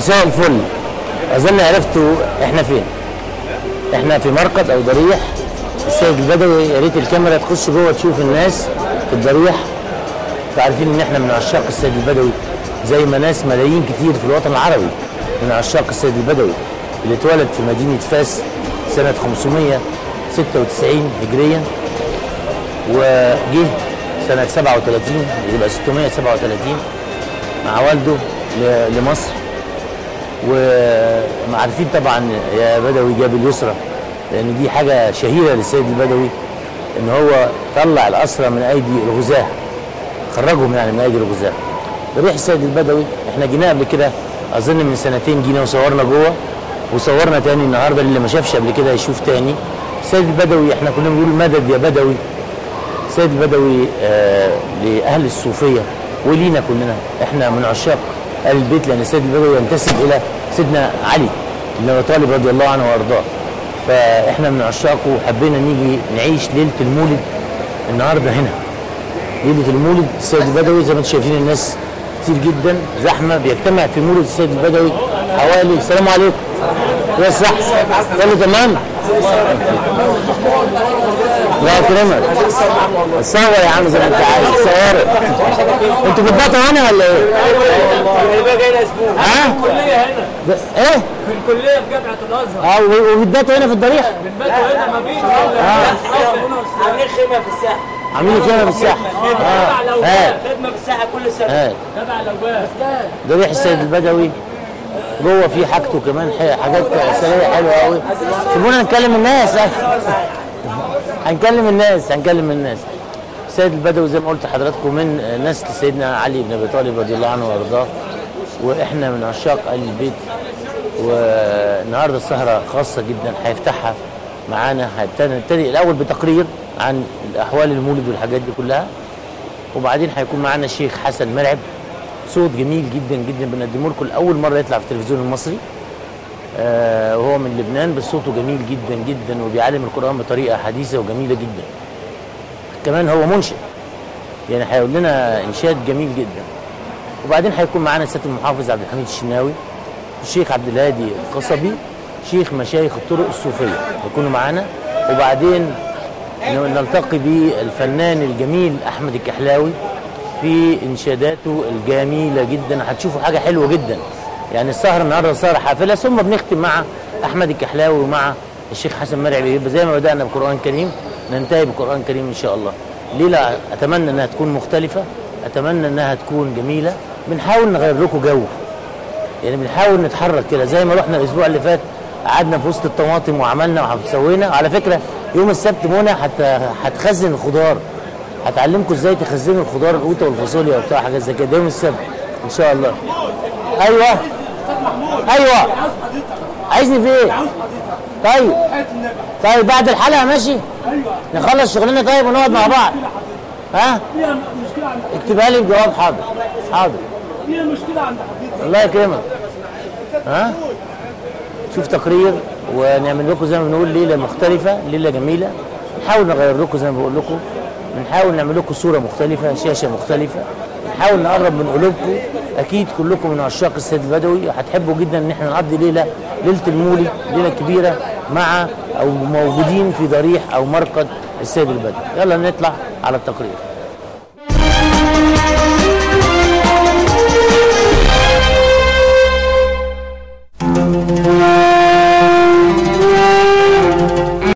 مساء الفل اظن عرفتوا احنا فين احنا في مرقد او ضريح السيد البدوي يا ريت الكاميرا تخش جوه تشوف الناس في الضريح انتوا عارفين ان احنا من عشاق السيد البدوي زي ما ناس ملايين كتير في الوطن العربي من عشاق السيد البدوي اللي اتولد في مدينه فاس سنه 596 هجريا وجه سنه 37 يبقى 637 مع والده ل- لمصر وعارفين طبعا يا بدوي جاب اليسرى لان دي حاجه شهيره للسيد البدوي ان هو طلع الاسرى من ايدي الغزاه خرجهم يعني من ايدي الغزاه ضريح السيد البدوي احنا جينا قبل كده اظن من سنتين جينا وصورنا جوه وصورنا تاني النهارده اللي ما شافش قبل كده يشوف تاني السيد البدوي احنا كنا بنقول مدد يا بدوي السيد البدوي آه لاهل الصوفيه ولينا كلنا احنا من عشاق اهل البيت لان السيد البدوي ينتسب الى سيدنا علي بن ابي طالب رضي الله عنه وارضاه فاحنا من عشاقه وحبينا نيجي نعيش ليله المولد النهارده هنا ليله المولد السيد البدوي زي ما انتم شايفين الناس كتير جدا زحمه بيجتمع في مولد السيد البدوي حوالي السلام عليكم يا صح كله تمام لا يكرمك صور يا عم زي ما انت عايز صور انتوا بتبطوا هنا ولا ايه؟ يبقى جاي اسبوع ها؟ الكليه هنا ب- ايه؟ في الكليه في جامعه الازهر اه و- وبتباتوا هنا في الضريح؟ بنباتوا هنا ما فيش عاملين خيمه في الساحه عاملين خيمه في الساحه تبع اه لوجات اه خدمه في الساحه كل سنه اه تبع لوجات ضريح السيد البدوي جوه في حاجته كمان ح- حاجات اثريه حلوه قوي سيبونا نكلم الناس هنكلم الناس هنكلم الناس السيد البدوي زي ما قلت لحضراتكم من نسل سيدنا علي بن ابي طالب رضي الله عنه وارضاه واحنا من عشاق ال البيت والنهارده السهره خاصه جدا هيفتحها معانا هيبتدي نبتدي الاول بتقرير عن احوال المولد والحاجات دي كلها وبعدين هيكون معانا الشيخ حسن مرعب صوت جميل جدا جدا بنقدمه لكم لاول مره يطلع في التلفزيون المصري آه وهو من لبنان بس صوته جميل جدا جدا وبيعلم القران بطريقه حديثه وجميله جدا كمان هو منشئ يعني هيقول لنا انشاد جميل جدا وبعدين هيكون معانا السيد المحافظ عبد الحميد الشناوي الشيخ عبد الهادي القصبي شيخ مشايخ الطرق الصوفيه هيكونوا معانا وبعدين نلتقي بالفنان الجميل احمد الكحلاوي في انشاداته الجميله جدا هتشوفوا حاجه حلوه جدا يعني السهره النهارده سهره حافله ثم بنختم مع احمد الكحلاوي ومع الشيخ حسن مرعي يبقى زي ما بدانا بقران كريم ننتهي بقران كريم ان شاء الله ليله اتمنى انها تكون مختلفه اتمنى انها تكون جميله بنحاول نغير لكم جو يعني بنحاول نتحرك كده زي ما رحنا الاسبوع اللي فات قعدنا في وسط الطماطم وعملنا وسوينا على فكره يوم السبت منى هت- هتخزن الخضار هتعلمكم ازاي تخزنوا الخضار القوطه والفاصوليا وبتاع حاجات زي كده ده يوم السبت ان شاء الله ايوه ايوه عايزني في ايه طيب طيب بعد الحلقه ماشي نخلص شغلنا طيب ونقعد مع بعض ها فيها مشكلة عند حضرتك اكتبها لي بجواب حاضر حاضر فيها مشكلة عند حضرتك الله يكرمك ها شوف تقرير ونعمل لكم زي ما بنقول ليله مختلفه ليله جميله نحاول نغير لكم زي ما بقول لكم بنحاول نعمل لكم صوره مختلفه شاشه مختلفه نحاول نقرب من قلوبكم اكيد كلكم من عشاق السيد البدوي هتحبوا جدا ان احنا نقضي ليله ليله المولد ليله كبيره مع او موجودين في ضريح او مرقد السيد البدوي يلا نطلع على التقرير